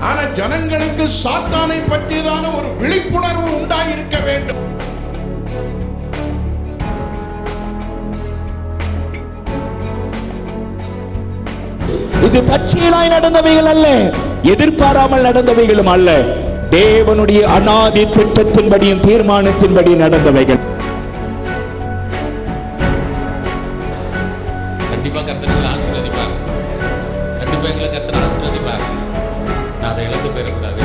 ஆனா ஜனங்களுக்கு சாத்தானை பற்றியதான ஒரு விழிப்புணர்வு உண்டாயிருக்க வேண்டும் இது தற்செயலாய் நடந்தவைகள் அல்ல எதிர்பாராமல் நடந்தவைகளும் அல்ல தேவனுடைய அனாதி திட்டத்தின்படியும் தீர்மானத்தின்படி நடந்தவைகள் கண்டிப்பா கர்த்தர் எங்களை ஆசீர்வதிப்பார் கண்டிப்பா எங்களை கர்த்தர் ஆசீர்வதிப்பார் நான் அதை இழந்து போயிடக்கூடாது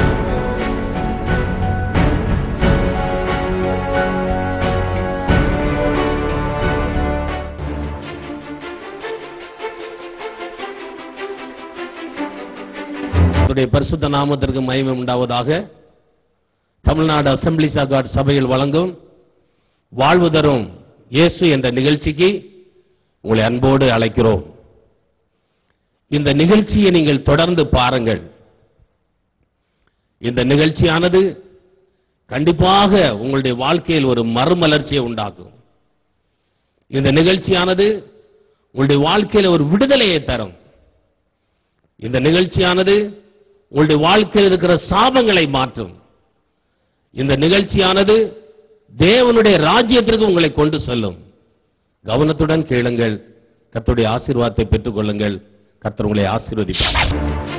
கர்த்தருடைய பரிசுத்த நாமத்திற்கு மகிமை உண்டாவதாக தமிழ்நாடு அசம்பிளிஸ் ஆஃப் காட் சபையில் வழங்கும் வாழ்வு தரும் இயேசு என்ற நிகழ்ச்சிக்கு உங்களை அன்போடு அழைக்கிறோம் இந்த நிகழ்ச்சியை நீங்கள் தொடர்ந்து பாருங்கள் இந்த நிகழ்ச்சியானது கண்டிப்பாக உங்களுடைய வாழ்க்கையில் ஒரு மறுமலர்ச்சியை உண்டாக்கும் இந்த நிகழ்ச்சியானது உங்களுடைய வாழ்க்கையில் ஒரு விடுதலையை தரும் இந்த நிகழ்ச்சியானது உங்களுடைய வாழ்க்கையில் இருக்கிற சாபங்களை மாற்றும் இந்த நிகழ்ச்சியானது தேவனுடைய ராஜ்யத்திற்கு உங்களை கொண்டு செல்லும் கவனத்துடன் கேளுங்கள் கர்த்தருடைய ஆசீர்வாதத்தை பெற்றுக் கொள்ளுங்கள் கர்த்தர் உங்களை ஆசீர்வதிப்பார்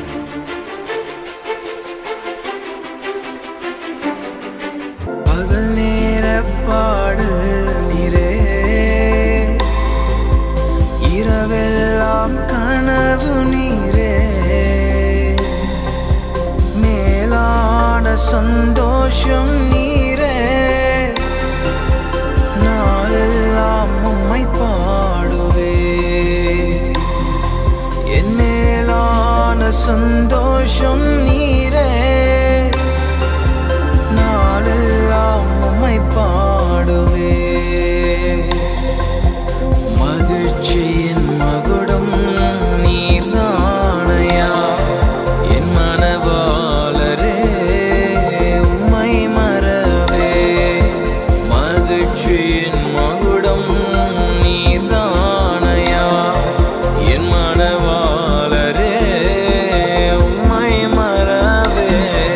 பகல் நேர பாடல் நீரே இரவெல்லாம் கனவு நீரே மேலான சந்தோஷம் நீரே நாளெல்லாம் உம்மை பாடுவே என் மேலான சந்தோஷம் நீரே நாளெல்லாம் உம்மை பாடுவே மகிழ்ச்சியின் மகுடம் நீர்தானையா என் மனவாளரே உம்மை மறவே மகிழ்ச்சியின் மகுடம் நீர்தானையா என் மனவாளரே உம்மை மறவே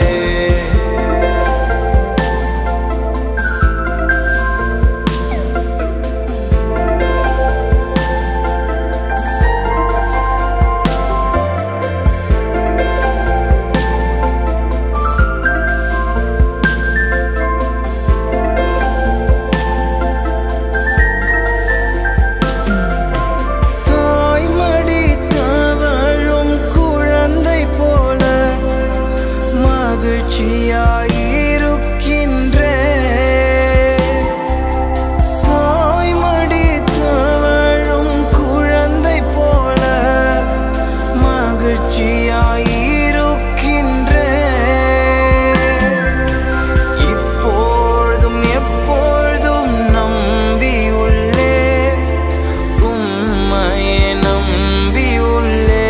தாய்மடி தவழும் குழந்தை போல மகிழ்ச்சியாயிருக்கின்றே தாய்மடி தவழும் குழந்தை போல மகிழ்ச்சியாயிருக்கின்றே இப்பொழுதும் எப்பொழுதும் நம்பியுள்ளே உம்மையே நம்பியுள்ளே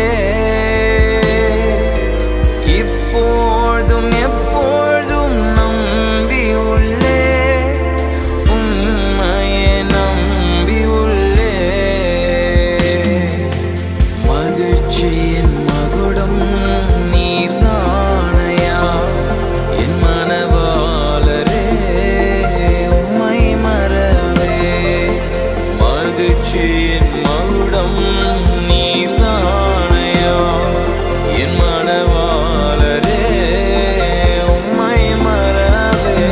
இப்பொழுதும் எப்பொழுதும் நம்பியுள்ளே உம்மையே நம்பியுள்ளே மகிழ்ச்சியின் மகுடம் நீர்தானையா என் மனவாளரே உம்மை மறவே மகிழ்ச்சியின் மகுடம் நீர்தானையா என் மனவாளரே உம்மை மறவே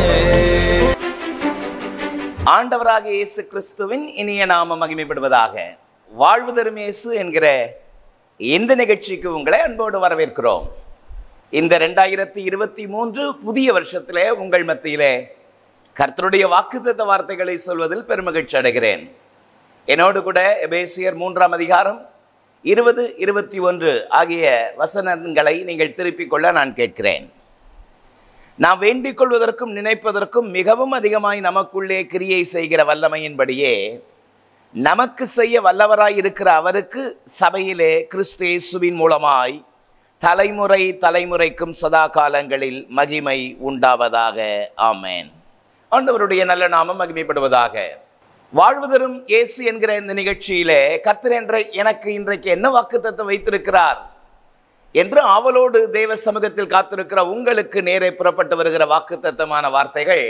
ஆண்டவராக இயேசு கிறிஸ்துவின் இனிய நாம மகிமைப்படுவதாக வாழ்வு தரும் இயேசு என்கிற இந்த நிகழ்ச்சிக்கு உங்களை அன்போடு வரவேற்கிறோம் இந்த ரெண்டாயிரத்தி இருபத்தி மூன்று புதிய வருஷத்திலே உங்கள் மத்தியிலே கர்த்தருடைய வாக்குத்தத்த வார்த்தைகளை சொல்வதில் பெருமகிழ்ச்சி அடைகிறேன் என்னோடு கூட எபேசியர் மூன்றாம் அதிகாரம் இருபது இருபத்தி ஒன்று ஆகிய வசனங்களை நீங்கள் திருப்பிக் கொள்ள நான் கேட்கிறேன் நாம் வேண்டிக் கொள்வதற்கும் நினைப்பதற்கும் மிகவும் அதிகமாய் நமக்குள்ளே கிரியை செய்கிற வல்லமையின்படியே நமக்கு செய்ய வல்லவராய் இருக்கிற அவருக்கு சபையிலே கிறிஸ்து இயேசுவின் மூலமாய் தலைமுறை தலைமுறைக்கும் சதா காலங்களில் மகிமை உண்டாவதாக ஆமென் ஆண்டவருடைய நல்ல நாமம் மகிமைப்படுவதாக வாழ்வு தரும் இயேசு என்கிற இந்த நிகழ்ச்சியிலே கர்த்தர் என்ற எனக்கு இன்றைக்கு என்ன வாக்குத்தத்தம் வைத்திருக்கிறார் என்று ஆவலோடு தேவ சமூகத்தில் காத்திருக்கிற உங்களுக்கு நேரே புறப்பட்டு வருகிற வாக்குத்தத்தமான வார்த்தைகள்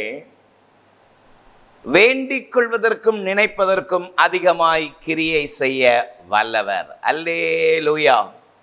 வேண்டிக் கொள்வதற்கும் நினைப்பதற்கும் அதிகமாய் கிரியை செய்ய வல்லவர் அல்லேலூயா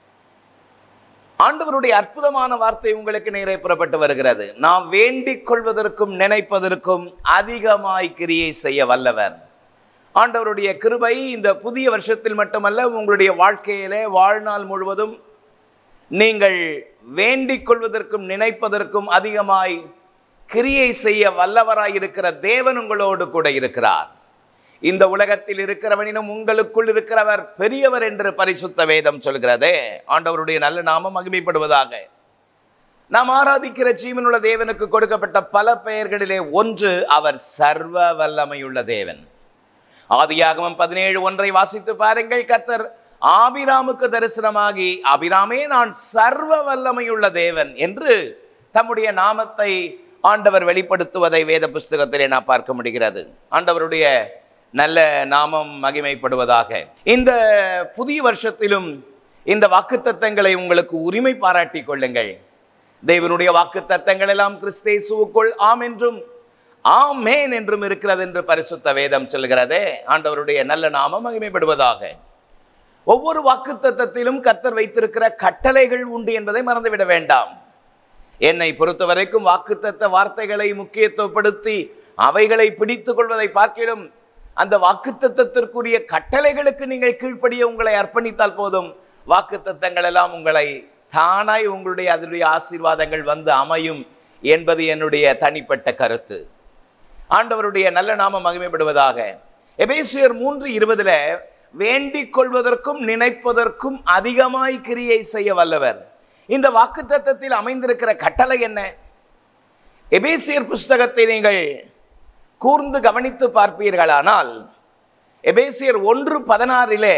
ஆண்டவருடைய அற்புதமான வார்த்தை உங்களுக்கு நேரே புறப்பட்டு வருகிறது நாம் வேண்டிக் கொள்வதற்கும் நினைப்பதற்கும் அதிகமாய் கிரியை செய்ய வல்லவர் ஆண்டவருடைய கிருபை இந்த புதிய வருஷத்தில் மட்டுமல்ல உங்களுடைய வாழ்க்கையிலே வாழ்நாள் முழுவதும் நீங்கள் வேண்டிக் கொள்வதற்கும் நினைப்பதற்கும் அதிகமாய் கிரியை செய்ய வல்லவராய் இருக்கிற தேவன் உங்களோடு கூட இருக்கிறார் இந்த உலகத்தில் இருக்கிறவனினும் உங்களுக்குள் இருக்கிறவர் பெரியவர் என்று பரிசுத்த வேதம் சொல்கிறதே ஆண்டவருடைய நல்ல நாமம் மகிமைப்படுவதாக நாம் ஆராதிக்கிற ஜீவனுள்ள தேவனுக்கு கொடுக்கப்பட்ட பல பெயர்களிலே ஒன்று அவர் சர்வ வல்லமையுள்ள தேவன் ஆதியாகமம் பதினேழு ஒன்றை வாசித்து பாருங்கள் கர்த்தர் ஆபிராமுக்கு தரிசனமாகி அபிராமே நான் சர்வ வல்லமையுள்ள தேவன் என்று தம்முடைய நாமத்தை ஆண்டவர் வெளிப்படுத்துவதை வேத புஸ்தகத்திலே நான் பார்க்க முடிகிறது ஆண்டவருடைய நல்ல நாமம் மகிமைப்படுவதாக இந்த புதிய வருஷத்திலும் இந்த வாக்குத்தத்தங்களை உங்களுக்கு உரிமை பாராட்டிக் கொள்ளுங்கள் தேவனுடைய வாக்குத்தத்தங்கள் எல்லாம் கிறிஸ்தேசுவுக்குள் ஆம் என்றும் ஆமேன் என்றும் இருக்கிறது என்று பரிசுத்த வேதம் சொல்கிறதே ஆண்டவருடைய நல்ல நாமம் மகிமைப்படுவதாக ஒவ்வொரு வாக்குத்தத்தத்திலும் கர்த்தர் வைத்திருக்கிற கட்டளைகள் உண்டு என்பதை மறந்துவிட வேண்டாம் என்னை பொறுத்த வரைக்கும் வாக்குத்தத்த வார்த்தைகளை முக்கியத்துவப்படுத்தி அவைகளை பிடித்துக் கொள்வதை பார்க்கிலும் அந்த வாக்குத்தத்தத்திற்குரிய கட்டளைகளுக்கு நீங்கள் கீழ்ப்படிய உங்களை அர்ப்பணித்தால் போதும் வாக்குத்தத்தங்கள் எல்லாம் உங்களை தானாய் உங்களுடைய அதனுடைய ஆசீர்வாதங்கள் வந்து அமையும் என்பது என்னுடைய தனிப்பட்ட கருத்து ஆண்டவருடைய நல்ல நாமம் மகிமைப்படுவதாக எபேசியர் மூன்று இருபதுல வேண்டிக் கொள்வதற்கும் நினைப்பதற்கும் அதிகமாய் கிரியை செய்ய வல்லவர் இந்த வாக்குத்தத்தத்தில் அமைந்திருக்கிற கட்டளை என்ன எபேசியர் புஸ்தகத்தை நீங்கள் கூர்ந்து கவனித்து பார்ப்பீர்களானால் எபேசியர் ஒன்று பதினாறிலே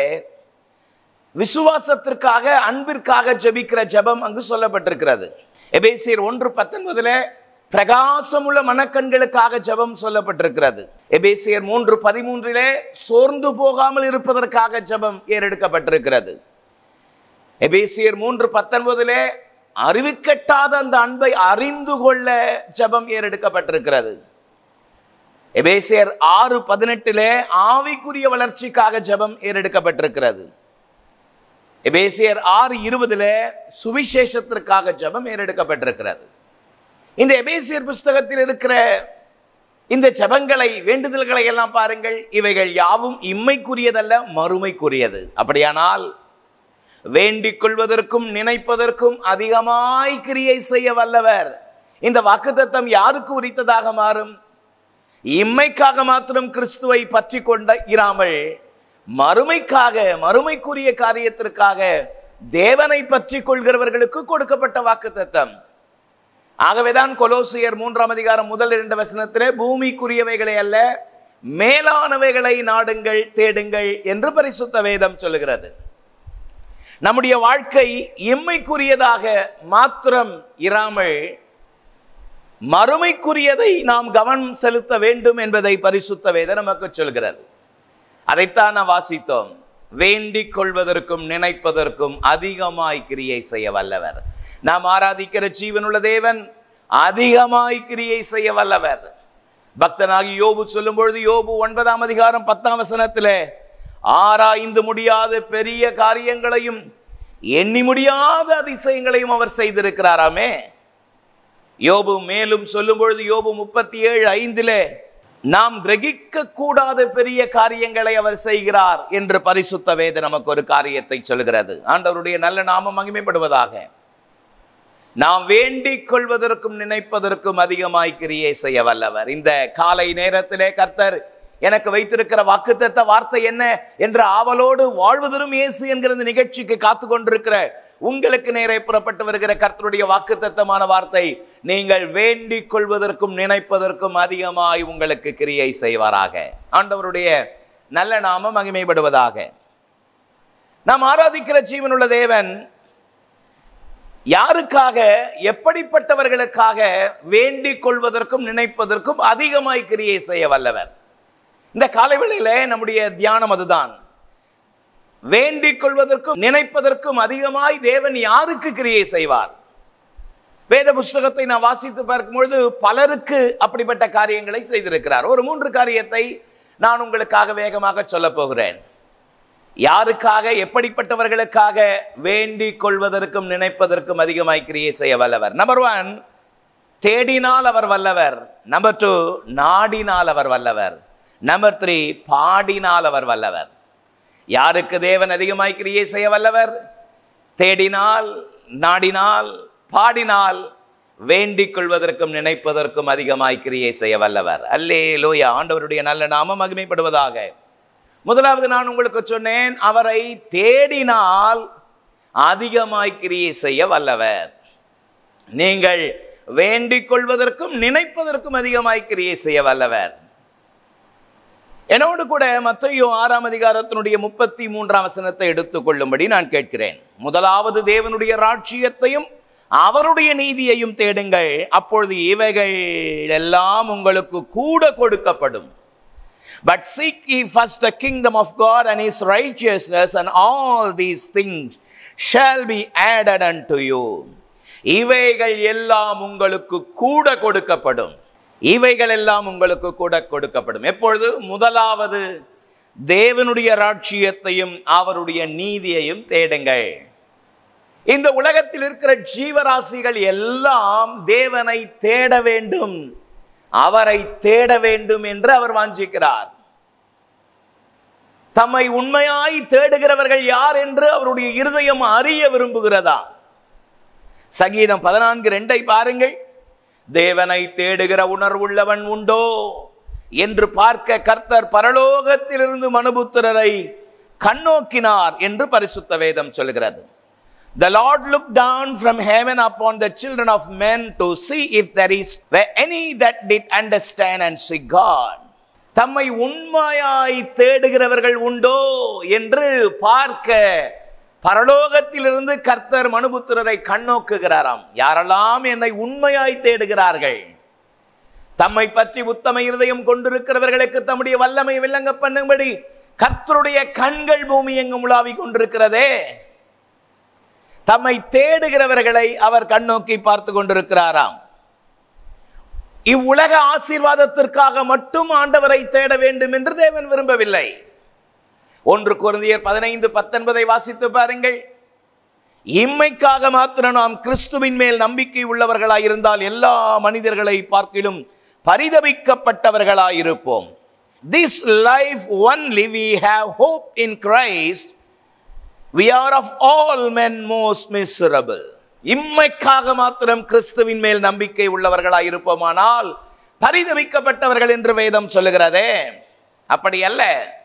விசுவாசத்திற்காக அன்பிற்காக ஜெபிக்கிற ஜெபம் அங்கு சொல்லப்பட்டிருக்கிறது எபேசியர் ஒன்று பத்தொன்பதுல பிரகாசமுள்ள மனக்கண்களுக்காக ஜெபம் சொல்லப்பட்டிருக்கிறது எபேசியர் மூன்று பதிமூன்றிலே சோர்ந்து போகாமல் இருப்பதற்காக ஜெபம் ஏறெடுக்கப்பட்டிருக்கிறது எபேசியர் மூன்று பத்தொன்பதிலே அறிவுக்கட்டாத அந்த அன்பை அறிந்து கொள்ள ஜெபம் ஏறெடுக்கப்பட்டிருக்கிறது எபேசியர் ஆறு பதினெட்டிலே ஆவிக்குரிய வளர்ச்சிக்காக ஜெபம் ஏறெடுக்கப்பட்டிருக்கிறது எபேசியர் ஆறு இருபதுல சுவிசேஷத்திற்காக ஜெபம் ஏறெடுக்கப்பட்டிருக்கிறது இந்த எபேசியர் புஸ்தகத்தில் இருக்கிற இந்த ஜெபங்களை வேண்டுதல்களை எல்லாம் பாருங்கள் இவைகள் யாவும் இம்மைக்குரியதல்ல மறுமைக்குரியது அப்படியானால் வேண்டிக் கொள்வதற்கும் நினைப்பதற்கும் அதிகமாய் கிரியை செய்ய வல்லவர் இந்த வாக்குத்தத்தம் யாருக்கு உரித்ததாக மாறும் இம்மைக்காக மாத்திரம் கிறிஸ்துவை பற்றி கொண்ட இராமல் மறுமைக்காக மறுமைக்குரிய காரியத்திற்காக தேவனை பற்றி கொள்கிறவர்களுக்கு கொடுக்கப்பட்ட வாக்குத்தத்தம் ஆகவேதான் கொலோசியர் மூன்றாம் அதிகாரம் முதல் இரண்டு வசனத்திலே பூமிக்குரியவைகளை அல்ல மேலானவைகளை நாடுங்கள் தேடுங்கள் என்று பரிசுத்த வேதம் சொல்லுகிறது நம்முடைய வாழ்க்கை இம்மைக்குரியதாக மாத்திரம் இராமல் மறுமைக்குரியதை நாம் கவனம் செலுத்த வேண்டும் என்பதை பரிசுத்த வேதம் நமக்கு சொல்கிறது அதைத்தான் நாம் வாசித்தோம் வேண்டிக் கொள்வதற்கும் நினைப்பதற்கும் அதிகமாய் கிரியை செய்ய வல்லவர் நாம் ஆராதிக்கிற ஜீவனுள்ள தேவன் அதிகமாய் கிரியை செய்ய வல்லவர் பக்தனாகி யோபு சொல்லும் பொழுது யோபு ஒன்பதாம் அதிகாரம் பத்தாம் வசனத்திலே ஆராய்ந்து முடியாத பெரிய காரியங்களையும் எண்ணி முடியாத அதிசயங்களையும் அவர் செய்திருக்கிறாராமே யோபு மேலும் சொல்லும் பொழுது யோபு முப்பத்தி ஏழு ஐந்திலே நாம் கிரகிக்க கூடாத பெரிய காரியங்களை அவர் செய்கிறார் என்று பரிசுத்த வேத நமக்கு ஒரு காரியத்தை சொல்கிறது ஆண்டவருடைய நல்ல நாமம் மகிமைப்படுவதாக நாம் வேண்டிக் கொள்வதற்கும் நினைப்பதற்கும் அதிகமாய் கிரியை செய்ய வல்லவர் இந்த காலை நேரத்திலே கர்த்தர் எனக்கு வைத்திருக்கிற வாக்குத்தத்த வார்த்தை என்ன என்ற ஆவலோடு வாழ்வதரும் இயேசு என்கிற இந்த நிகழ்ச்சிக்கு காத்து கொண்டிருக்கிற உங்களுக்கு நேரே புறப்பட்டு வருகிற கர்த்தருடைய வாக்குத்தத்தமான வார்த்தை நீங்கள் வேண்டிக் கொள்வதற்கும் நினைப்பதற்கும் அதிகமாய் உங்களுக்கு கிரியை செய்வாராக ஆண்டவருடைய நல்ல நாமம் மகிமைப்படுவதாக நாம் ஆராதிக்கிற ஜீவனுள்ள தேவன் யாருக்காக எப்படிப்பட்டவர்களுக்காக வேண்டிக் கொள்வதற்கும் நினைப்பதற்கும் அதிகமாய் கிரியை செய்ய வல்லவர் இந்த காலைவேளையில நம்முடைய தியானம் அதுதான் வேண்டிக் கொள்வதற்கும் நினைப்பதற்கும் அதிகமாய் தேவன் யாருக்கு கிரியை செய்வார் வேத புஸ்தகத்தை நான் வாசித்து பார்க்கும் பொழுது பலருக்கு அப்படிப்பட்ட காரியங்களை செய்திருக்கிறார் ஒரு மூன்று காரியத்தை நான் உங்களுக்காக வேகமாக சொல்ல போகிறேன் யாருக்காக எப்படிப்பட்டவர்களுக்காக வேண்டிக் கொள்வதற்கும் நினைப்பதற்கும் அதிகமாய் கிரியை செய்ய வல்லவர் நம்பர் ஒன் தேடினால் அவர் வல்லவர் நம்பர் டூ நாடினால் அவர் வல்லவர் நம்பர் த்ரீ பாடினால் அவர் வல்லவர் யாருக்கு தேவன் அதிகமாய் கிரியை செய்ய வல்லவர் தேடினால் நாடினால் பாடினால் வேண்டிக் கொள்வதற்கும் நினைப்பதற்கும் அதிகமாய் கிரியை செய்ய வல்லவர் அல்லே லோயா ஆண்டவருடைய நல்ல நாமம் மகிமைப்படுவதாக முதலாவது நான் உங்களுக்கு சொன்னேன் அவரை தேடினால் அதிகமாய் கிரியை செய்ய வல்லவர் நீங்கள் வேண்டிக் கொள்வதற்கும் நினைப்பதற்கும் அதிகமாய் கிரியை செய்ய வல்லவர் என்னோடு கூட மத்தையோ ஆறாம் அதிகாரத்தினுடைய முப்பத்தி மூன்றாம் வசனத்தை எடுத்துக்கொள்ளும்படி நான் கேட்கிறேன் முதலாவது தேவனுடைய ராட்சியத்தையும் அவருடைய நீதியையும் தேடுங்கள் அப்பொழுது இவைகள் எல்லாம் உங்களுக்கு கூட கொடுக்கப்படும் but seek ye first the kingdom of God and his righteousness and all these things shall be added unto you இவைகள் எல்லாம் உங்களுக்கு கூட கொடுக்கப்படும் இவைகள் எல்லாம் உங்களுக்கு கூட கொடுக்கப்படும் எப்பொழுது முதலாவது தேவனுடைய ராட்சியத்தையும் அவருடைய நீதியையும் தேடுங்கள் இந்த உலகத்தில் இருக்கிற ஜீவராசிகள் எல்லாம் தேவனை தேட வேண்டும் அவரை தேட வேண்டும் என்று அவர் வாஞ்சிக்கிறார் தம்மை உண்மையாய் தேடுகிறவர்கள் யார் என்று அவருடைய இருதயம் அறிய விரும்புகிறதா சங்கீதம் பதினான்கு ரெண்டை பாருங்கள் தேவனை தேடுகிற உணர்வுள்ளவன் உண்டோ என்று பார்க்க கர்த்தர் பரலோகத்திலிருந்து மனுபுத்திரரை கண்ணோக்கினார் என்று பரிசுத்த வேதம் சொல்கிறது The Lord looked down from heaven upon the children of men to see if there is were any that did understand and see God. தம்மை உண்மையாய் தேடுகிறவர்கள் உண்டோ என்று பார்க்க பரலோகத்திலிருந்து கர்த்தர் மனுபுத்திரரை கண்ணோக்குகிறாராம் யாரெல்லாம் என்னை உண்மையாய் தேடுகிறார்கள் தம்மை பற்றி உத்தம இருதயம் கொண்டிருக்கிறவர்களுக்கு தம்முடைய வல்லமை விளங்க பண்ணும்படி கர்த்தருடைய கண்கள் பூமி எங்கும் உலாவிக் கொண்டிருக்கிறதே தம்மை தேடுகிறவர்களை அவர் கண்ணோக்கி பார்த்து கொண்டிருக்கிறாராம் இவ்வுலக ஆசீர்வாதத்திற்காக மட்டும் ஆண்டவரை தேட வேண்டும் என்று தேவன் விரும்பவில்லை ஒன்று குருந்தியர் பதினைந்து பத்தொன்பதை வாசித்து பாருங்கள் இம்மைக்காக மாத்திரம் நாம் கிறிஸ்துவின் மேல் நம்பிக்கை உள்ளவர்களாயிருந்தால் எல்லா மனிதர்களை பார்க்கிலும் பரிதபிக்கப்பட்டவர்களாயிருப்போம் this life only we have hope in Christ we are of all men most miserable இம்மைக்காக மாத்திரம் கிறிஸ்துவின் மேல் நம்பிக்கை உள்ளவர்களாய் இருப்போமானால் பரிதவிக்கப்பட்டவர்கள் என்று வேதம் சொல்லுகிறதே அப்படி அல்ல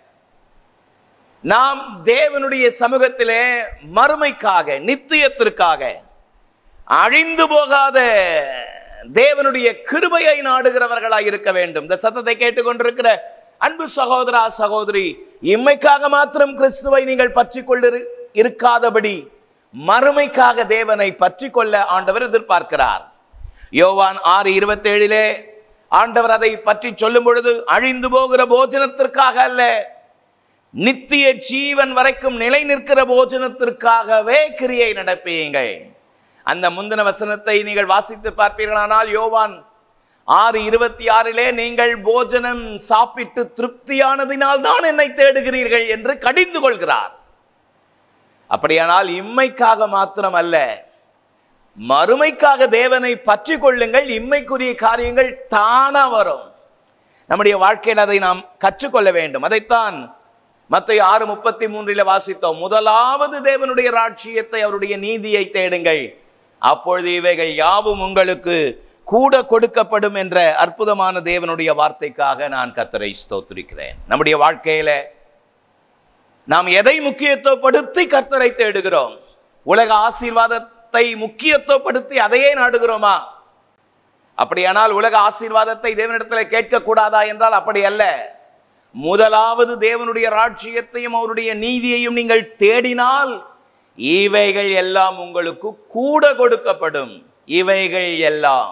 நாம் தேவனுடைய சமூகத்திலே மறுமைக்காக நித்தியத்திற்காக அழிந்து போகாத தேவனுடைய கிருபையை நாடுகிறவர்களாய் இருக்க வேண்டும் இந்த சத்தத்தை கேட்டுக்கொண்டிருக்கிற அன்பு சகோதரா சகோதரி இம்மைக்காக மாத்திரம் கிறிஸ்துவை நீங்கள் பற்றி கொண்டு இருக்காதபடி மறுமைக்காக தேவனை பற்றி கொள்ள ஆண்டவர் எதிர்பார்க்கிறார் யோவான் ஆறு இருபத்தேழிலே ஆண்டவர் அதை பற்றி சொல்லும் பொழுது அழிந்து போகிற போஜனத்திற்காக அல்ல நித்திய ஜீவன் வரைக்கும் நிலை நிற்கிற போஜனத்திற்காகவே கிரியை நடப்பீங்கள் அந்த முந்தின வசனத்தை நீங்கள் வாசித்து பார்ப்பீர்களானால் யோவான் ஆறு இருபத்தி ஆறிலே நீங்கள் போஜனம் சாப்பிட்டு திருப்தியானதினால் தான் என்னை தேடுகிறீர்கள் என்று கடிந்து கொள்கிறார் அப்படியானால் இம்மைக்காக மாத்திரம் அல்ல மறுமைக்காக தேவனை பற்றி கொள்ளுங்கள் இம்மைக்குரிய காரியங்கள் தானா வரும் நம்முடைய வாழ்க்கையில் அதை நாம் கற்றுக்கொள்ள வேண்டும் அதைத்தான் மத்திய ஆறு முப்பத்தி மூன்றில் வாசித்தோம் முதலாவது தேவனுடைய ராட்சியத்தை அவருடைய நீதியை தேடுங்கள் அப்பொழுது இவைகள் யாவும் உங்களுக்கு கூட கொடுக்கப்படும் என்ற அற்புதமான தேவனுடைய வார்த்தைக்காக நான் கத்தரை ஸ்தோத்திருக்கிறேன் நம்முடைய வாழ்க்கையில நாம் எதை முக்கியத்துவப்படுத்தி கர்த்தரை தேடுகிறோம் உலக ஆசீர்வாதத்தை முக்கியத்துவப்படுத்தி அதையே நாடுகிறோமா அப்படியானால் உலக ஆசீர்வாதத்தை தேவனிடத்தில் கேட்கக்கூடாதா என்றால் அப்படி அல்ல முதலாவது தேவனுடைய ராட்சியத்தையும் அவருடைய நீதியையும் நீங்கள் தேடினால் இவைகள் எல்லாம் உங்களுக்கு கூட கொடுக்கப்படும் இவைகள் எல்லாம்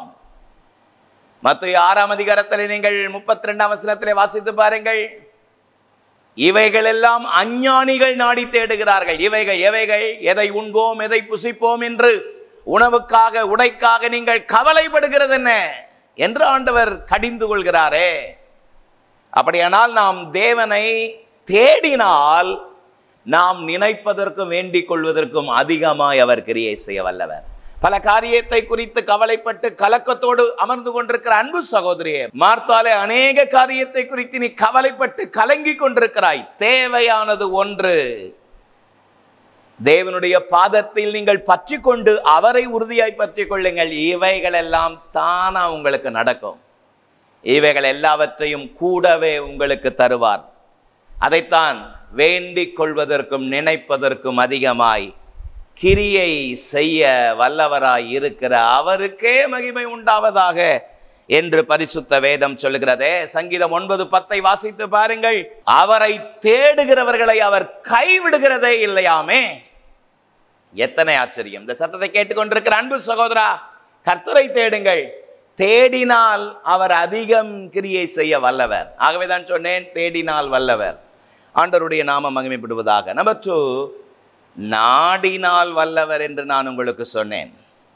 மத்திய ஆறாம் அதிகாரத்தில் நீங்கள் முப்பத்தி ரெண்டாம் வசனத்திலே வாசித்து பாருங்கள் இவைகளெல்லாம் அஞ்ஞானிகள் நாடி தேடுகிறார்கள் இவைகள் எவைகள் எதை உண்போம் எதை புசிப்போம் என்று உணவுக்காக உடைக்காக நீங்கள் கவலைப்படுகிறது என்ன என்று ஆண்டவர் கடிந்து கொள்கிறாரே அப்படியானால் நாம் தேவனை தேடினால் நாம் நினைப்பதற்கும் வேண்டிக் கொள்வதற்கும் அதிகமாய் அவர் கிரியை செய்ய வல்லவர் பல காரியத்தை குறித்து கவலைப்பட்டு கலக்கத்தோடு அமர்ந்து கொண்டிருக்கிற அன்பு சகோதரியே மார்த்தாலே அநேக காரியத்தை குறித்து நீ கவலைப்பட்டு கலங்கி கொண்டிருக்கிறாய் தேவையானது ஒன்று தேவனுடைய பாதத்தில் நீங்கள் பற்றி கொண்டு அவரை உறுதியாய் பற்றி கொள்ளுங்கள் இவைகள் எல்லாம் தானா உங்களுக்கு நடக்கும் இவைகள் எல்லாவற்றையும் கூடவே உங்களுக்கு தருவார் அதைத்தான் வேண்டிக் கொள்வதற்கும் நினைப்பதற்கும் அதிகமாய் கிரியை செய்ய வல்லவராய் இருக்கிற அவருக்கே மகிமை உண்டாவதாக என்று பரிசுத்த வேதம் சொல்லுகிறதே சங்கீதம் ஒன்பது பத்தை வாசித்து பாருங்கள் அவரை தேடுகிறவர்களை அவர் கைவிடுகிறதே இல்லையாமே எத்தனை ஆச்சரியம் இந்த சத்தத்தை கேட்டுக்கொண்டிருக்கிற அன்பு சகோதரா கர்த்தரை தேடுங்கள் தேடினால் அவர் அதிகம் கிரியை செய்ய வல்லவர் ஆகவே தான் சொன்னேன் தேடினால் வல்லவர் ஆண்டவருடைய நாம மகிமைப்படுவதாக நம்பர் டூ நாடினால் வல்லவர் என்று நான் உங்களுக்கு சொன்னேன்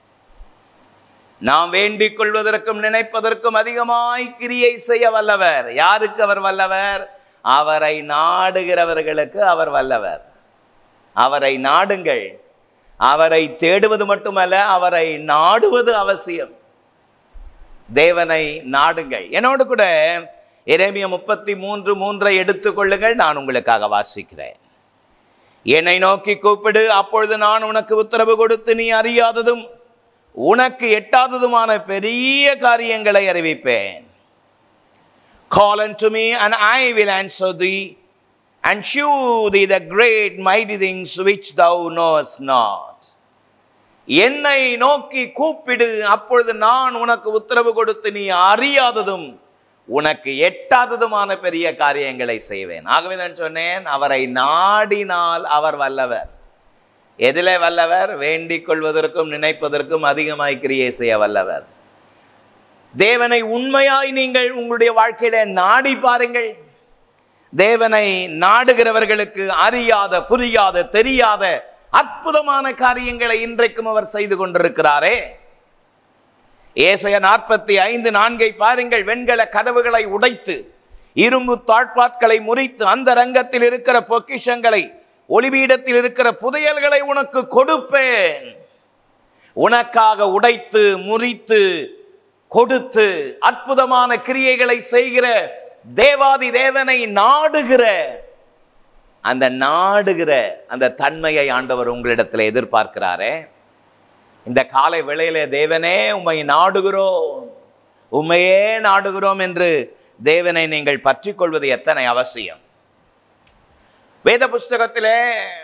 நாம் வேண்டிக் கொள்வதற்கும் நினைப்பதற்கும் அதிகமாய் கிரியை செய்ய வல்லவர் யாருக்கு அவர் வல்லவர் அவரை நாடுகிறவர்களுக்கு அவர் வல்லவர் அவரை நாடுங்கள் அவரை தேடுவது மட்டுமல்ல அவரை நாடுவது அவசியம் தேவனை நாடுங்கள் என்னோடு கூட எரேமிய முப்பத்தி மூன்று மூன்றை எடுத்துக்கொள்ளுங்கள் நான் உங்களுக்காக வாசிக்கிறேன் என்னை நோக்கி கூப்பிடு அப்பொழுது நான் உனக்கு உத்தரவு கொடுத்து நீ அறியாததும் உனக்கு எட்டாததுமான பெரிய காரியங்களை அறிவிப்பேன் Call unto me, and I will answer thee, and shew thee the great mighty things which thou knowest not. என்னை நோக்கி கூப்பிடு அப்பொழுது நான் உனக்கு உத்தரவு கொடுத்து நீ அறியாததும் உனக்கு எட்டாததுமான பெரிய காரியங்களை செய்வேன் ஆகவே நான் சொன்னேன் அவரை நாடினால் அவர் வல்லவர் எதிலே வல்லவர் வேண்டிக் கொள்வதற்கும் நினைப்பதற்கும் அதிகமாய் கிரியை செய்ய வல்லவர் தேவனை உண்மையாய் நீங்கள் உங்களுடைய வாழ்க்கையில நாடி பாருங்கள் தேவனை நாடுகிறவர்களுக்கு அறியாத புரியாத தெரியாத அற்புதமான காரியங்களை இன்றைக்கும் அவர் செய்து கொண்டிருக்கிறாரே ஏசைய நாற்பத்தி ஐந்து நான்கை பாருங்கள் வெண்கல கதவுகளை உடைத்து இரும்பு தாழ்பாட்களை முறித்து அந்த ரங்கத்தில் இருக்கிற பொக்கிஷங்களை ஒளிபீடத்தில் இருக்கிற புதையல்களை உனக்கு கொடுப்பேன் உனக்காக உடைத்து முறித்து கொடுத்து அற்புதமான கிரியைகளை செய்கிற தேவாதி தேவனை நாடுகிற அந்த நாடுகிற அந்த தன்மையை ஆண்டவர் உங்களிடத்தில் எதிர்பார்க்கிறாரே இந்த காலை வேளையிலே தேவனே உம்மை நாடுகிறோம் உண்மையே நாடுகிறோம் என்று தேவனை நீங்கள் பற்றி கொள்வது எத்தனை அவசியம் வேத புஸ்தகத்திலே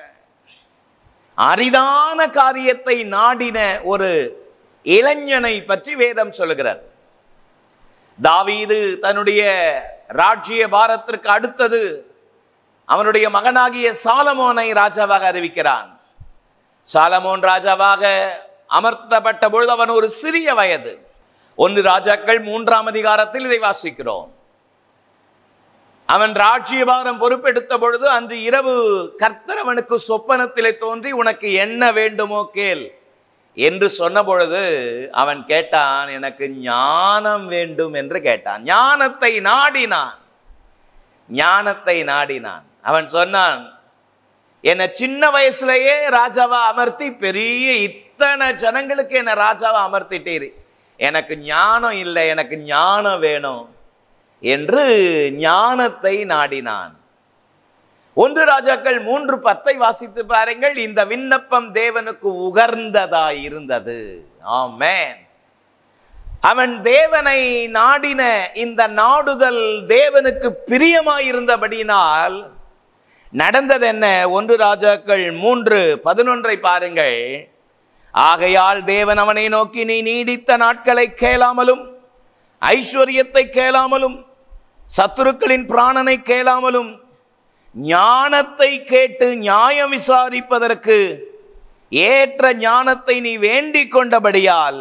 அரிதான காரியத்தை நாடின ஒரு இளைஞனை பற்றி வேதம் சொல்லுகிறது தாவீது தன்னுடைய ராஜ்ய பாரத்திற்கு அடுத்தது அவனுடைய மகனாகிய சாலமோனை ராஜாவாக அறிவிக்கிறான் சாலமோன் ராஜாவாக அமர்த்தப்பட்ட பொழுது அவன் ஒரு சிறிய வயது ஒன்று ராஜாக்கள் மூன்றாம் அதிகாரத்தில் இதை வாசிக்கிறோம் அவன் ராஜ்யபாரம் பொறுப்பெடுத்த பொழுது அன்று இரவு கர்த்தர் அவனுக்கு சொப்பனத்திலே தோன்றி உனக்கு என்ன வேண்டுமோ கேள் என்று சொன்ன பொழுது அவன் கேட்டான் எனக்கு ஞானம் வேண்டும் என்று கேட்டான் ஞானத்தை நாடினான் ஞானத்தை நாடினான் அவன் சொன்னான் என்னை சின்ன வயசுலயே ராஜாவா அமர்த்தி பெரிய இத்தனை ஜனங்களுக்கு என்ன ராஜாவா அமர்த்திட்டீர் எனக்கு ஞானம் இல்லை எனக்கு ஞானம் வேணும் என்று ஞானத்தை நாடினான் ஒன்று ராஜாக்கள் மூன்று பத்தை வாசித்து பாருங்கள் இந்த விண்ணப்பம் தேவனுக்கு உகர்ந்ததா இருந்தது ஆமென் அவன் தேவனை நாடின இந்த நாடுதல் தேவனுக்கு பிரியமாயிருந்தபடினால் நடந்தது என்ன ஒன்று ராஜாக்கள் மூன்று பதினொன்றை பாருங்கள் ஆகையால் தேவன் அவனை நோக்கி நீ நீடித்த நாட்களை கேளாமலும் ஐஸ்வர்யத்தை கேளாமலும் சத்துருக்களின் பிராணனை கேளாமலும் ஞானத்தை கேட்டு நியாயம் விசாரிப்பதற்கு ஏற்ற ஞானத்தை நீ வேண்டிக் கொண்டபடியால்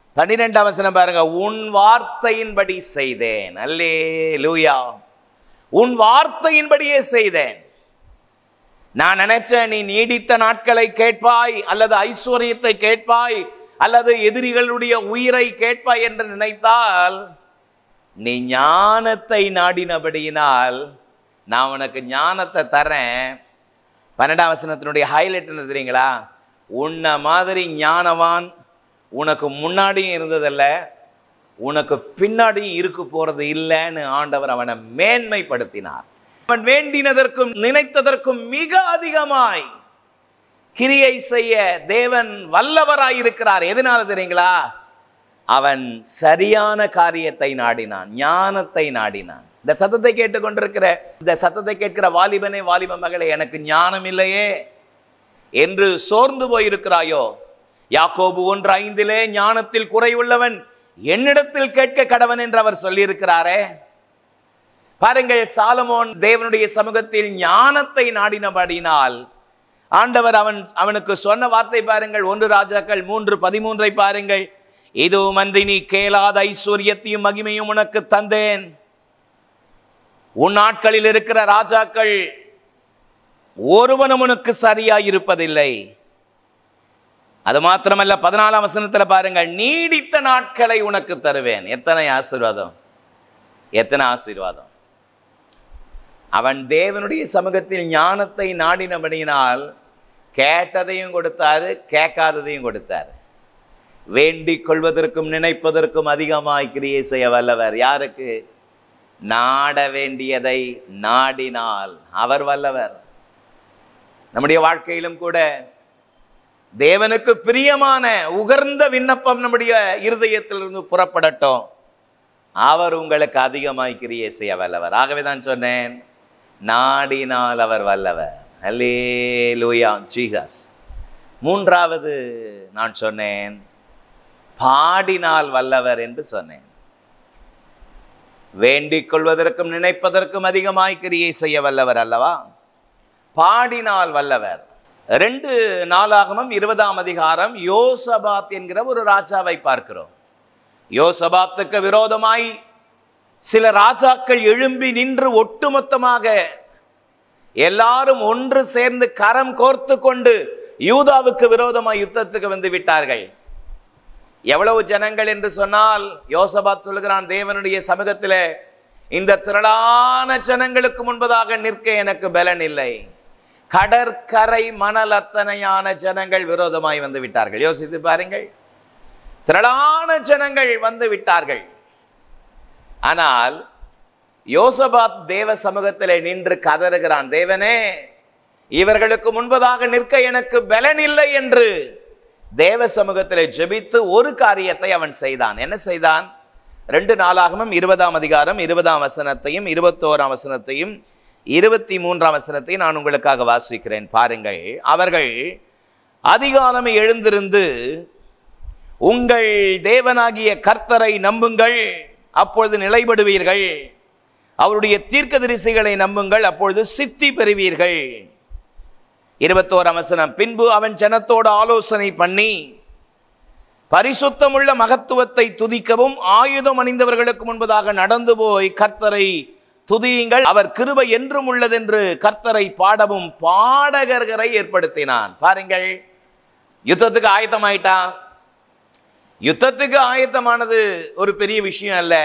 பன்னிரெண்டாம் வசனம் பாருங்க உன் வார்த்தையின்படி செய்தேன் அல்லே லூயா உன் வார்த்தையின்படியே செய்தேன் நான் நினைச்சேன் நீ நீடித்த நாட்களை கேட்பாய் அல்லது ஐஸ்வர்யத்தை கேட்பாய் அல்லது எதிரிகளுடைய உயிரை கேட்பாய் என்று நினைத்தால் நீ ஞானத்தை நாடினபடியினால் நான் உனக்கு ஞானத்தை தரேன் பன்னெண்டாம் வசனத்தினுடைய ஹைலைட் என்ன தெரியுங்களா உன்னை மாதிரி ஞானவான் உனக்கு முன்னாடியும் இருந்ததில்ல உனக்கு பின்னாடியும் இருக்க போறது இல்லைன்னு ஆண்டவர் அவனை மேன்மைப்படுத்தினார் அவன் வேண்டினதற்கும் நினைத்ததற்கும் மிக அதிகமாய் கிரியை செய்ய தேவன் வல்லவராயிருக்கிறார் எதனால தெரியுங்களா அவன் சரியான காரியத்தை நாடினான் ஞானத்தை நாடினான் இந்த சத்தத்தை கேட்டுக்கொண்டிருக்கிற இந்த சத்தத்தை கேட்கிற வாலிபனே வாலிப மகளே எனக்கு ஞானம் இல்லையே என்று சோர்ந்து போயிருக்கிறாயோ யாக்கோபு ஒன்று ஐந்திலே ஞானத்தில் குறைவுள்ளவன் என்னிடத்தில் கேட்க கடவன் என்று அவர் சொல்லியிருக்கிறாரே பாருங்கள் சாலமோன் தேவனுடைய சமூகத்தில் ஞானத்தை நாடினபடினால் ஆண்டவர் அவன் அவனுக்கு சொன்ன வார்த்தை பாருங்கள் ஒன்று ராஜாக்கள் மூன்று பதிமூன்றை பாருங்கள் இதுவும் அன்றி நீ கேளாத ஐஸ்வர்யத்தையும் மகிமையும் உனக்கு தந்தேன் உன் நாட்களில் இருக்கிற ராஜாக்கள் ஒருவனும் உனக்கு சரியாய் இருப்பதில்லை அது மாத்திரமல்ல பதினாலாம் வசனத்துல பாருங்கள் நீடித்த நாட்களை உனக்கு தருவேன் எத்தனை ஆசீர்வாதம் எத்தனை ஆசீர்வாதம் அவன் தேவனுடைய சமூகத்தில் ஞானத்தை நாடினபடியினால் கேட்டதையும் கொடுத்தாரு கேட்காததையும் கொடுத்தாரு வேண்டிக் கொள்வதற்கும் நினைப்பதற்கும் அதிகமாய் கிரியை செய்ய வல்லவர் யாருக்கு நாட வேண்டியதை நாடினால் அவர் வல்லவர் நம்முடைய வாழ்க்கையிலும் கூட தேவனுக்கு பிரியமான உகர்ந்த விண்ணப்பம் நம்முடைய இருதயத்திலிருந்து புறப்படட்டும் அவர் உங்களுக்கு அதிகமாய் கிரியை செய்ய வல்லவர் ஆகவே தான் சொன்னேன் நாடினால் அவர் வல்லவர் அல்லே லூயா ஜீசஸ் மூன்றாவது நான் சொன்னேன் பாடினால் வல்லவர் என்று சொன்னேன் வேண்டிக் கொள்வதற்கும் நினைப்பதற்கும் அதிகமாய் கிரியை செய்ய வல்லவர் அல்லவா பாடினால் வல்லவர் ரெண்டு நாளாகமும் இருபதாம் அதிகாரம் யோசபாத் என்கிற ஒரு ராஜாவை பார்க்கிறோம் யோசபாத்துக்கு விரோதமாய் சில ராஜாக்கள் எழும்பி நின்று ஒட்டுமொத்தமாக எல்லாரும் ஒன்று சேர்ந்து கரம் கோர்த்து கொண்டு யூதாவுக்கு விரோதமாய் யுத்தத்துக்கு வந்து விட்டார்கள் எவ்வளவு ஜனங்கள் என்று சொன்னால் யோசபாத் சொல்லுகிறான் தேவனுடைய சமூகத்திலே இந்த திரளான ஜனங்களுக்கு முன்பதாக நிற்க எனக்கு பலன் இல்லை கடற்கரை மணல் அத்தனையான ஜனங்கள் விரோதமாய் வந்து விட்டார்கள் யோசித்து பாருங்கள் திரளான ஜனங்கள் வந்து விட்டார்கள் ஆனால் யோசபாத் தேவ சமூகத்திலே நின்று கதறுகிறான் தேவனே இவர்களுக்கு முன்பதாக நிற்க எனக்கு பலன் இல்லை என்று தேவ சமூகத்திலே ஜெபித்து ஒரு காரியத்தை அவன் செய்தான் என்ன செய்தான் ரெண்டு நாளாகவும் இருபதாம் அதிகாரம் இருபதாம் வசனத்தையும் இருபத்தோராம் வசனத்தையும் இருபத்தி மூன்றாம் வசனத்தையும் நான் உங்களுக்காக வாசிக்கிறேன் பாருங்கள் அவர்கள் அதிகாலமே எழுந்திருந்து உங்கள் தேவனாகிய கர்த்தரை நம்புங்கள் அப்பொழுது நிலைபடுவீர்கள் அவருடைய தீர்க்கதரிசிகளை நம்புங்கள் அப்பொழுது சித்தி பெறுவீர்கள் இருபத்தோராம் வசனம் பின்பு அவன் ஜனத்தோடு ஆலோசனை பண்ணி பரிசுத்தமுள்ள மகத்துவத்தை துதிக்கவும் ஆயுதம் அணிந்தவர்களுக்கு முன்பதாக நடந்து போய் கர்த்தரை துதியுங்கள் அவர் கிருபை என்றும் உள்ளதென்று கர்த்தரை பாடவும் பாடகர்களை ஏற்படுத்தினான் பாருங்கள் யுத்தத்துக்கு ஆயத்தமாயிட்டான் யுத்தத்துக்கு ஆயத்தமானது ஒரு பெரிய விஷயம் அல்ல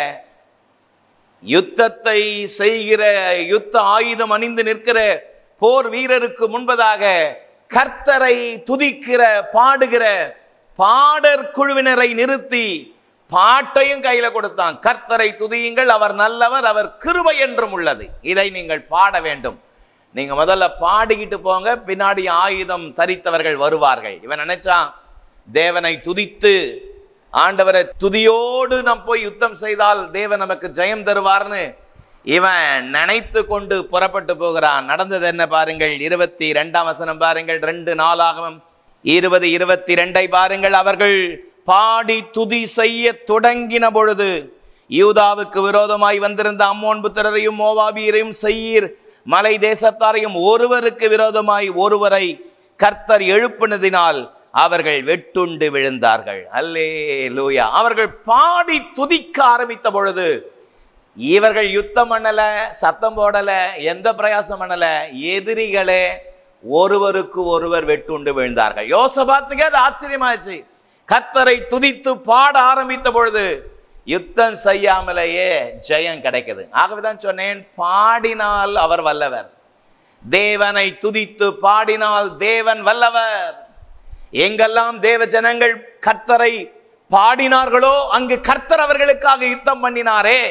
யுத்தத்தை செய்கிற யுத்த ஆயுதம் அணிந்து நிற்கிற போர் வீரருக்கு முன்பதாக கர்த்தரை துதிக்கிற பாடுகிற பாடற் குழுவினரை நிறுத்தி பாட்டையும் கையில கொடுத்தான் கர்த்தரை துதியுங்கள் அவர் நல்லவர் அவர் கிருபை என்றும் உள்ளது இதை நீங்கள் பாட வேண்டும் நீங்க முதல்ல பாடிக்கிட்டு போங்க பின்னாடி ஆயுதம் தரித்தவர்கள் வருவார்கள் இவன் நினைச்சான் தேவனை துதித்து ஆண்டவரை துதியோடு நாம் போய் யுத்தம் செய்தால் தேவன் நமக்கு ஜெயம் தருவார்னு இவன் நினைத்து கொண்டு புறப்பட்டு போகிறான் நடந்தது என்ன பாருங்கள் இருபத்தி ரெண்டாம் வசனம் பாருங்கள் ரெண்டு நாளாகவும் இருபது இருபத்தி ரெண்டை பாருங்கள் அவர்கள் பாடி துதி செய்ய தொடங்கின பொழுது யூதாவுக்கு விரோதமாய் வந்திருந்த அம்மோன் புத்திரரையும் மோவாபியரையும் செய்யீர் மலை தேசத்தாரையும் ஒருவருக்கு விரோதமாய் ஒருவரை கர்த்தர் எழுப்பினதினால் அவர்கள் வெட்டுண்டு விழுந்தார்கள் அல்லே லூயா அவர்கள் பாடி துதிக்க ஆரம்பித்த பொழுது இவர்கள் யுத்தம் பண்ணல சத்தம் போடல எந்த பிரயாசம் பண்ணல எதிரிகளே ஒருவருக்கு ஒருவர் வெட்டுண்டு விழுந்தார்கள் யோசபாத்துக்கு அது ஆச்சரியமாச்சு கர்த்தரை துதித்து பாட ஆரம்பித்த பொழுது யுத்தம் செய்யாமலேயே ஜெயம் கிடைக்குது ஆகவேதான் சொன்னேன் பாடினால் அவர் வல்லவர் தேவனை துதித்து பாடினால் தேவன் வல்லவர் எங்கெல்லாம் தேவ ஜனங்கள் கர்த்தரை பாடினார்களோ அங்கு கர்த்தர் அவர்களுக்காக யுத்தம் பண்ணினாரே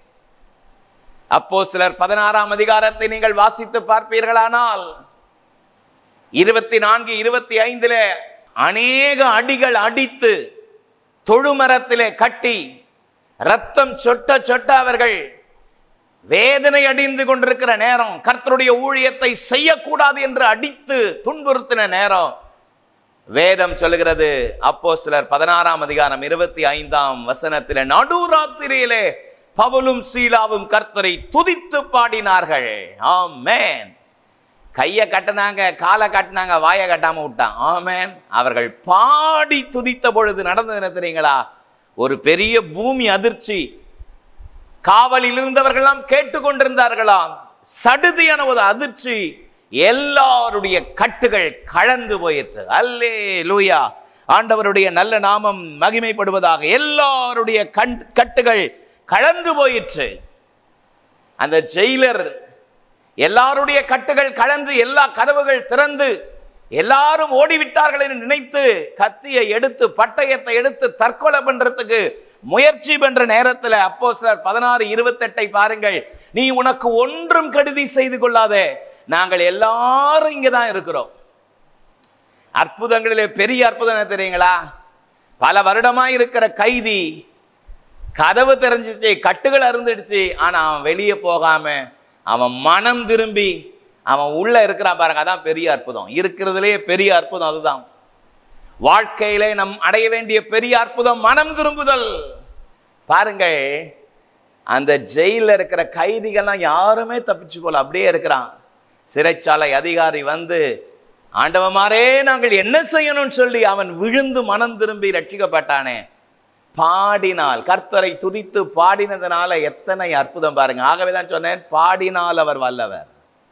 அப்போ சிலர் பதினாறாம் அதிகாரத்தை நீங்கள் வாசித்து பார்ப்பீர்களானால் இருபத்தி நான்கு இருபத்தி ஐந்துல அநேக அடிகள் அடித்து தொழுமரத்திலே கட்டி ரத்தம் சொட்ட சொட்ட அவர்கள் வேதனை அடைந்து கொண்டிருக்கிற நேரம் கர்த்தருடைய ஊழியத்தை செய்யக்கூடாது என்று அடித்து துன்புறுத்தின நேரம் வேதம் சொல்லுகிறது அப்போ சிலர் பதினாறாம் அதிகாரம் இருபத்தி ஐந்தாம் வசனத்திலே நடுராத்திரியிலே பவுலும் சீலாவும் கர்த்தரை துதித்து பாடினார்கள் ஆமென் கையை கட்டினாங்க காலை கட்டினாங்க வாயை கட்டாம விட்டான் ஆமென் அவர்கள் பாடி துதித்த பொழுது நடந்தது என்ன தெரியுங்களா ஒரு பெரிய பூமி அதிர்ச்சி காவலில் இருந்தவர்களாம் கேட்டுக்கொண்டிருந்தார்களாம் சடுதியான ஒரு அதிர்ச்சி எல்லாருடைய கட்டுகள் கழந்து போயிற்று அல்லே லூயா ஆண்டவருடைய நல்ல நாமம் மகிமைப்படுவதாக எல்லாருடைய கண் கட்டுகள் கழந்து போயிற்று அந்த ஜெயிலர் எல்லாருடைய கட்டுகள் கலந்து எல்லா கதவுகள் திறந்து எல்லாரும் ஓடிவிட்டார்கள் என்று நினைத்து கத்தியை எடுத்து பட்டயத்தை எடுத்து தற்கொலை பண்றதுக்கு முயற்சி பண்ற நேரத்தில் அப்போ சிலர் பதினாறு இருபத்தெட்டை பாருங்கள் நீ உனக்கு ஒன்றும் கருதி செய்து கொள்ளாதே நாங்கள் எல்லாரும் இங்கே தான் இருக்கிறோம் அற்புதங்களிலே பெரிய அற்புதம் என்ன தெரியுங்களா பல வருடமா இருக்கிற கைதி கதவு தெரிஞ்சிச்சு கட்டுகள் அருந்துடுச்சு ஆனா அவன் வெளியே போகாம அவன் மனம் திரும்பி அவன் உள்ள இருக்கிறான் பாருங்க அதான் பெரிய அற்புதம் இருக்கிறதுலே பெரிய அற்புதம் அதுதான் வாழ்க்கையிலே நம் அடைய வேண்டிய பெரிய அற்புதம் மனம் திரும்புதல் பாருங்கள் அந்த ஜெயில இருக்கிற கைதிகள்லாம் யாருமே தப்பிச்சு போல அப்படியே இருக்கிறான் சிறைச்சாலை அதிகாரி வந்து ஆண்டவமாரே நாங்கள் என்ன செய்யணும்னு சொல்லி அவன் விழுந்து மனம் திரும்பி ரட்சிக்கப்பட்டானே பாடினால் கர்த்தரை துதித்து பாடினதுனால எத்தனை அற்புதம் பாருங்க ஆகவே தான் சொன்னேன் பாடினால் அவர் வல்லவர்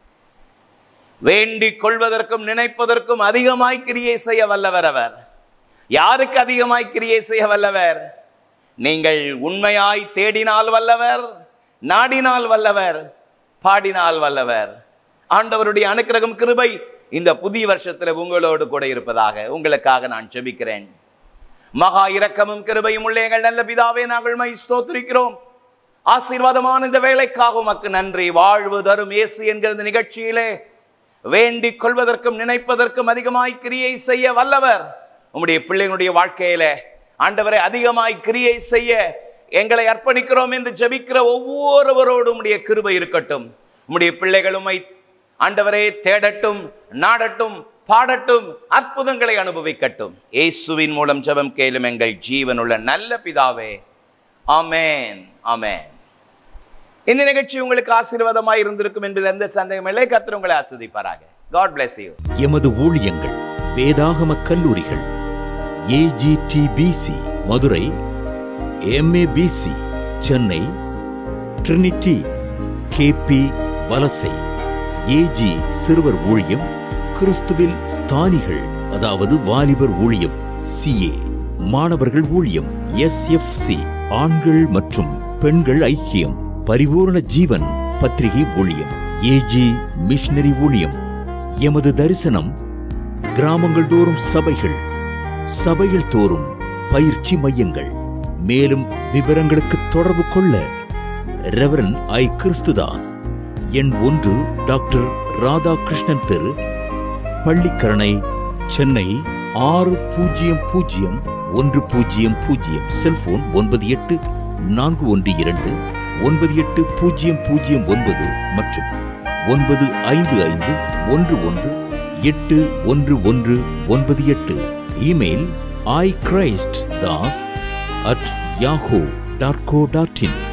வேண்டிக் கொள்வதற்கும் நினைப்பதற்கும் அதிகமாய் கிரியை செய்ய வல்லவர் அவர் யாருக்கு அதிகமாய் கிரியை செய்ய வல்லவர் நீங்கள் உண்மையாய் தேடினால் வல்லவர் நாடினால் வல்லவர் பாடினால் வல்லவர் ஆண்டவருடைய அனுக்கிரகம் கிருபை இந்த புதிய வருஷத்துல உங்களோடு கூட இருப்பதாக உங்களுக்காக நான் ஜெபிக்கிறேன் மகா இரக்கமும் கிருபையும் உள்ள எங்கள் நல்ல பிதாவே நாங்கள் மை ஸ்தோத்திரிக்கிறோம் ஆசீர்வாதமான இந்த வேலைக்காக உமக்கு நன்றி வாழ்வு தரும் இயேசு என்கிற இந்த நிகழ்ச்சியிலே வேண்டிக் கொள்வதற்கும் நினைப்பதற்கும் அதிகமாய் கிரியை செய்ய வல்லவர் உம்முடைய பிள்ளைகளுடைய வாழ்க்கையில ஆண்டவரை அதிகமாய் கிரியை செய்ய எங்களை அர்ப்பணிக்கிறோம் என்று ஜெபிக்கிற ஒவ்வொருவரோடும் உம்முடைய கிருபை இருக்கட்டும் உம்முடைய பிள்ளைகள் உம்மை ஆண்டவரே தேடட்டும் நாடட்டும் பாடட்டும் அற்புதங்களை அனுபவிக்கட்டும் இயேசுவின் மூலம் ஜெபம் கேளும் எங்கள் ஜீவனுள்ள நல்ல பிதாவே ஆமென் ஆமென் இந்த நிகழ்ச்சி உங்களுக்கு ஆசீர்வாதமாய் இருந்திருக்கும் என்பதில் எந்த சந்தேகம் இல்லை கர்த்தர் உங்களை ஆஸ்வதிப்பாராக காட் bless you எமது ஊழியங்கள் வேதாகம கல்லூரிகள் AGTBC Madurai MABC Chennai Trinity KP Valasai AG சிறுவர் ஊழியம் கிறிஸ்துவில் ஸ்தானிகள் அதாவது வாலிபர் ஊழியம் சிஏ மாணவர்கள் ஊழியம் எஸ்எஃப்சி ஆண்கள் மற்றும் பெண்கள் ஐக்கியம் பரிபூரண ஜீவன் பத்திரிகை ஊழியம் ஏஜி மிஷனரி ஊழியம் எமது தரிசனம் கிராமங்கள் தோறும் சபைகள் சபைகள் தோறும் பயிற்சி மையங்கள் மேலும் விவரங்களுக்கு தொடர்பு கொள்ள ரெவரன் ஐ கிறிஸ்துதாஸ் எண் ஒன்று டாக்டர் ராதாகிருஷ்ணன் தெரு பள்ளிக்கரணை சென்னை ஆறு பூஜ்ஜியம் பூஜ்ஜியம் ஒன்று பூஜ்ஜியம் பூஜ்ஜியம் செல்போன் ஒன்பது எட்டு நான்கு ஒன்று இரண்டு ஒன்பது எட்டு பூஜ்ஜியம் பூஜ்ஜியம் ஒன்பது மற்றும் ஒன்பது ஐந்து ஐந்து ஒன்று ஒன்று எட்டு ஒன்று ஒன்று ஒன்பது எட்டு email I Christ Das at Yahoo dot co dot in